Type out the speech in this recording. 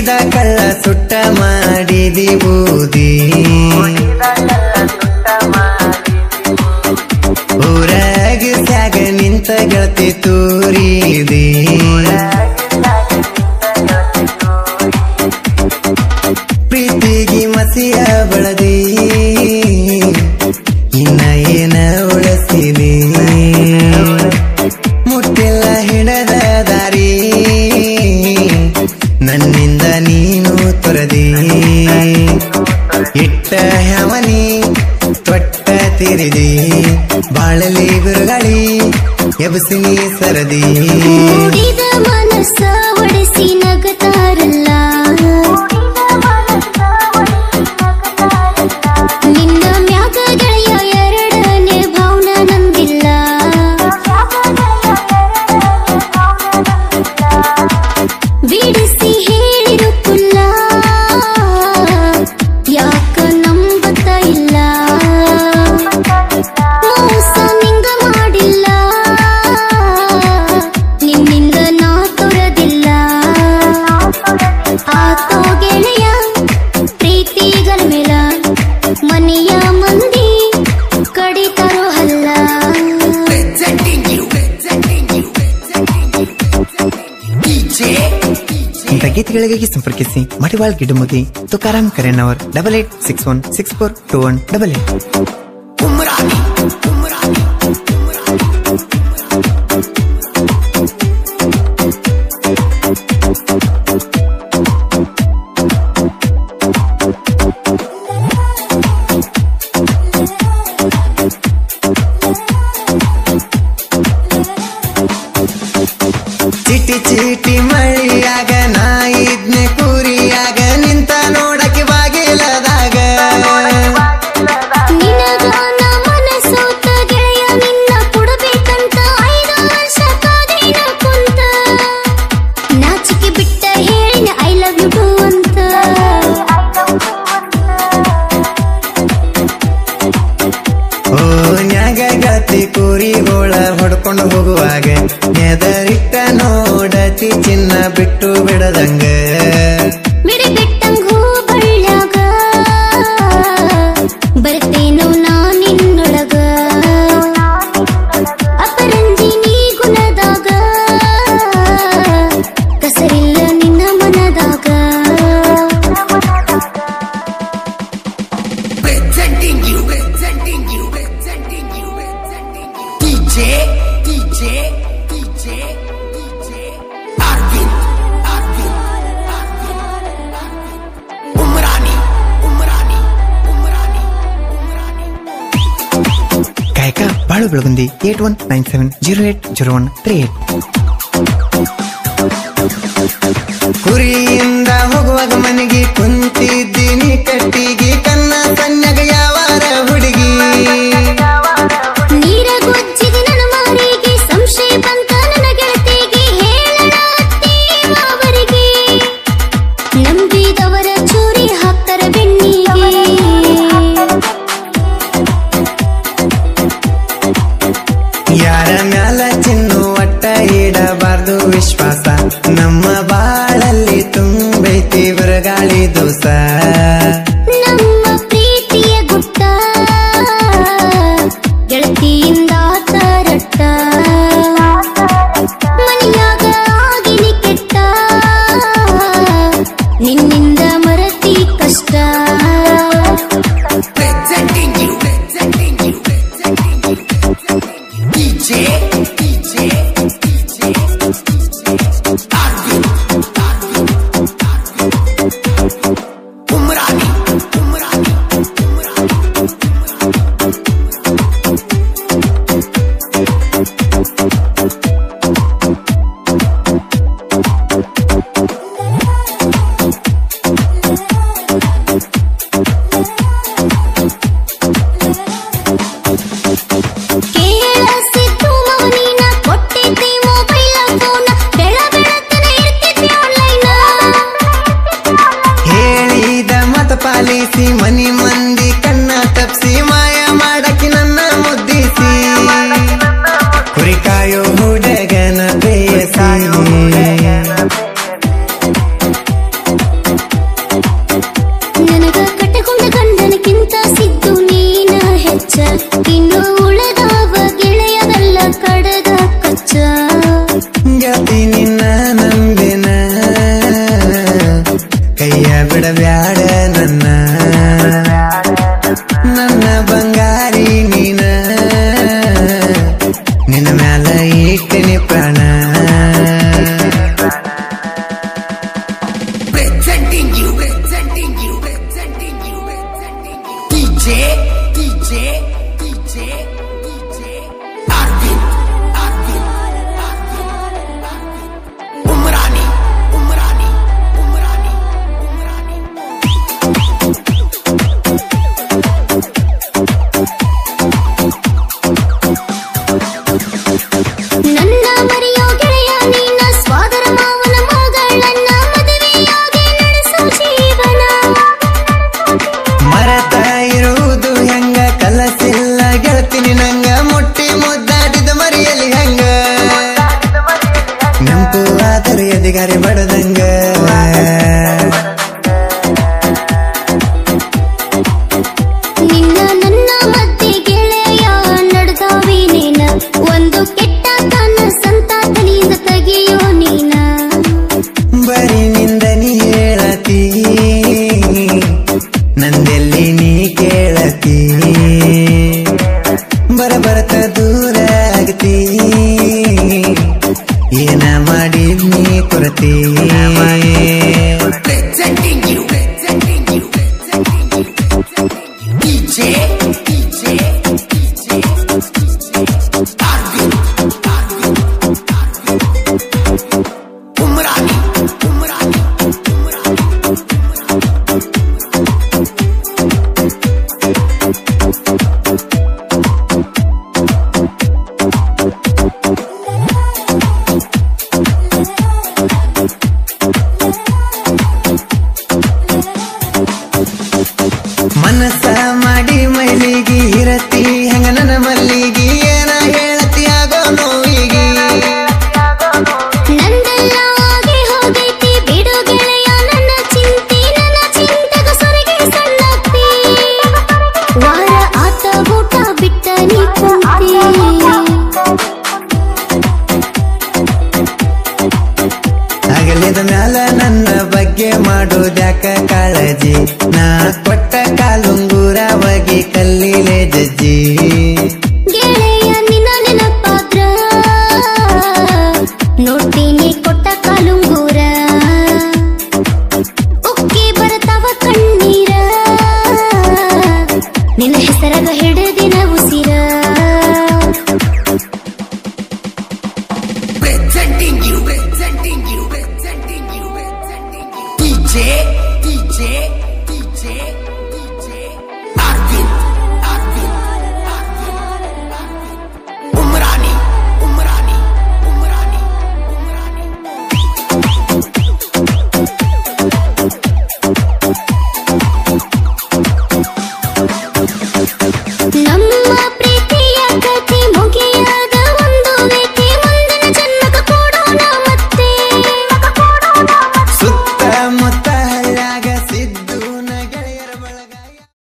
ಹೊಡಿದ ಕಳ್ಳ ಸುಟ್ಟ ಮಾಡಿದಿ ಬೂದಿ ಊರಾಗ ಸ್ಯಾಗ ನಿಂತ ಗೆಳತಿ ತೂರಿದಿ ಪ್ರೀತಿಗಿ ಮಸಿಯ ಬಳದಿ ಇನ್ನ ಏನ ಉಳಿಸಿದಿ ಮುಟ್ಟಿಲ್ಲ ಹಿಡದ ದಾರಿ ನನ್ನಿಂದ ನೀನು ತೊರದಿ ಇಟ್ಟ ಹವನಿ ತೊಟ್ಟ ತಿರಿದಿ ಬಾಳಲಿ ಬಿರುಗಾಳಿ ಎಬಸಿನಿ ಸರದಿ ಮೂಡಿದ ಮನಸ್ಸ ಒಡೆಸಿ ನಗತಾರಲ್ಲ ನಿನ್ನ ಮ್ಯಾಗ ಗೆಳೆಯ ಎರಡನೇ ಭಾವನ ನಂಬಿಲ್ಲ ಬಿಡಿಸಿ ಹೇಳಿರು ಕುಲ್ಲ ಯಾಕ ನಂಬತ್ತ ಇಲ್ಲ ಮೋಸ ನಿಂಗ ಮಾಡಿಲ್ಲ ನಿನ್ನಿಂದ ನಾ ತೊರದಿಲ್ಲ ಆತೋ ಗೆಳೆಯ ಪ್ರೀತಿಗಳ ಮೇಲ ಮನೆಯ ಮಂದಿ ಕಡಿತಾರೋ ಹಲ್ಲ ಇಂಥ ಗೀತೆಗಳಿಗಾಗಿ ಸಂಪರ್ಕಿಸಿ ಮಡಿವಾಳ್ ಗಿಡುಮುಗಿ ತುಕಾರಾಮ್ ಕರೆನ್ ಅವರ್ double eight six one six four two one double eight ಚಿಟಿ ಚೀಟಿ ಮಳಿಯಾಗ ನಾ ಇದ್ನೆ ಕುರಿಯಾಗ ನಿಂತ ನೋಡಕ್ಕೆ ಬಾಗಿಲದಾಗ ನಿನಗ ನಾ ಮನಸೋತ ಗೆಳೆಯ ನಿನ್ನ ಕೊಡಬೇಕಂತ ಐದು ವರ್ಷ ಕಾದೇನ ಕುಂತ ನಾಚಿಕೆ ಬಿಟ್ಟ ಹೇಳಿನ ಐ ಲವ್ ಯು ಟು ಅಂತ ಓ ನ್ಯಾಗ ಗಾತಿ ಕುರಿಗೋಳ ಹೊಡ್ಕೊಂಡು ಹೋಗುವಾಗ ನೆದರಿಟ್ಟ ನೋಡತಿ ಚಿನ್ನ ಬಿಟ್ಟು ಬಿಡದಂಗ ಮಿಡಿ ಬಿಟ್ಟಂಗ್ ಹೂ ಬಳ್ಳ್ಯಾಗ ಬರ್ತೇನೋ ನಾ ನಿನ್ನೊಳಗ ಅಪರಂಜಿ ನೀ ಗುಣದಾಗ ಕಸರಿಲ್ಲ ನಿನ್ನ ಮನದಾಗ Presenting you, presenting you, presenting you, presenting you. DJ, DJ, DJ, DJ. Arvind, Arvind, Arvind, Arvind. Umrani, Umrani, Umrani, Umrani. ಕಾಯಕ ಬಾಳು Belagundi eight one nine seven zero eight zero one three eight ಕುರಿಯಿಂದ ಹೋಗುವಾಗ ಮನೆಗೆ ಕುಂತಿದ್ದೀನಿ ಕಟ್ಟಿಗೆ ಕನ್ನ ಸನ್ಯಾಗ ಯಾವಾರ ಹುಡುಗಿ ನೀರ ಗೊಜ್ಜಿಗೆ ನನ್ನ ಮಾರಿಗೆ ಸಂಶಯ ಬಂತ ನನ್ನ ಗೆಳತಿಗೆ ಹೇಳಣ ಅವರಿಗೆ ನಂಬಿದವರ ಚೂರಿ ಹಾಕ್ತಾರ ಬೆನ್ನಿಗೆ ಯಾರ ಮ್ಯಾಲ ಚಿನ್ನು ಒಟ್ಟ ಇಡಬಾರ್ದು ವಿಶ್ವಾಸ ನಮ್ಮ ಬಾಳಲ್ಲಿ ತುಂಬೈತಿ ಬರಗಾಳಿ ದೋಸ ನಮ್ಮ ಪ್ರೀತಿಯ ಗುಟ್ಟ ಗೆಳತಿಯಿಂದ ತರಟ್ಟ ಮನೆಯಾಗ ಆಗಿನಿ ಕೆಟ್ಟ ನಿನ್ನಿಂದ ಮರತಿ ಕಷ್ಟ Presenting you, presenting you, presenting you, presenting you. DJ, DJ, DJ, Arvind, Arvind, Arvind. Umrani, Umrani, Umrani. ಕೇಳಸಿದ್ದು ಬಂಗಾರಿ ನೀನ ನಿನ್ನ ಮ್ಯಾಲ ಇಟ್ಟಿನಿ ಪ್ರಾಣ Presenting you, presenting you, presenting you, presenting you. DJ, DJ, DJ, DJ. Arvind, Arvind, Arvind, Arvind. Umrani, Umrani, Umrani, Umrani. ನನ್ನ ಮರೆಯೋ ಗೆಳೆಯ ನಿನ್ನ ಸ್ವಾದರ ಮಾವನ ಮಗಳನ್ನ ಮದುವೆಯಾಗಿ ನಡೆಸೋ ಜೀವನ ಮರತ ಇರುವುದು ಹೆಂಗ ಕಲಸಿಲ್ಲ ಗೆಳತಿನಿ ನಂಗ ಮುಟ್ಟಿ ಮುದ್ದಾಡಿದ ಮರಿಯಲಿ ಹೆಂಗ ನಂಪು ಆದರೂ ಎದಿಗಾರಿ ಬಡದಂಗ ನಿನ್ನ ನನ್ನ ಮಧ್ಯೆ ಗೆಳೆಯ ನಡೆದಾವಿ ನೀನ ಒಂದು ಕೆಟ್ಟ ತನ್ನ ಸಂತ ತಲೆಯಿಂದ ತೆಗಿಯೋ ನೀನ ಬರೀ ನಿಂದ ನೀ ಹೇಳತಿ ನಂದೆಲ್ಲಿ ನೀ ಕೇಳತಿ ಬರ ಬರತ ದೂರ ಆಗತಿ ಏನ ಮಾಡಿದ್ ನೀ ಕೊರತಿ Presenting you, presenting you, presenting you, presenting you. DJ, DJ, DJ, Arvind, Arvind, Arvind. Umrani, Umrani, Umrani. ಮನಸ್ಸ ಮಾಡಿ ಮೈಲಿಗಿ ಇರತಿ ಹೆಂಗ ನನ್ನ ಮಲ್ಲಿಗಿ ಏನ ಹೇಳತಿ ಆಗೋ ನೋವಿಗಿ ನಂದೆಲ್ಲ ಆಗಿ ಹೋಗೈತಿ ಬಿಡು ಗೆಳೆಯ ನನ್ನ ಚಿಂತೆ ನನ್ನ ಚಿಂತೆಗ ಸೊರಗಿ ಸಣ್ಣತ್ತಿ ವಾರ ಆತ ಊಟ ಬಿಟ್ಟ ನೀ ಕುಂತಿ ಅಗಲಿದ ಮ್ಯಾಲ ನನ್ನ ಬಗ್ಗೆ ಮಾಡೋದ್ಯಾಕ ಕಾಳಜಿ ನಾ ಕೊಟ್ಟ ಕಾಲುಂಗೂರ ಬಗೆ ಕಲ್ಲಿಲೆ ಜಜ್ಜಿ ಗೆಳೆಯ ನಿನ್ನ ನೆನಪಾದ್ರ ನೋಡ್ತೀನಿ ಕೊಟ್ಟ ಕಾಲುಂಗೂರ ಉಕ್ಕಿ ಬರ್ತಾವ ಕಣ್ಣೀರ ನಿನ್ನ ಹೆಸರಾಗ ಹಿಡಿದಿನ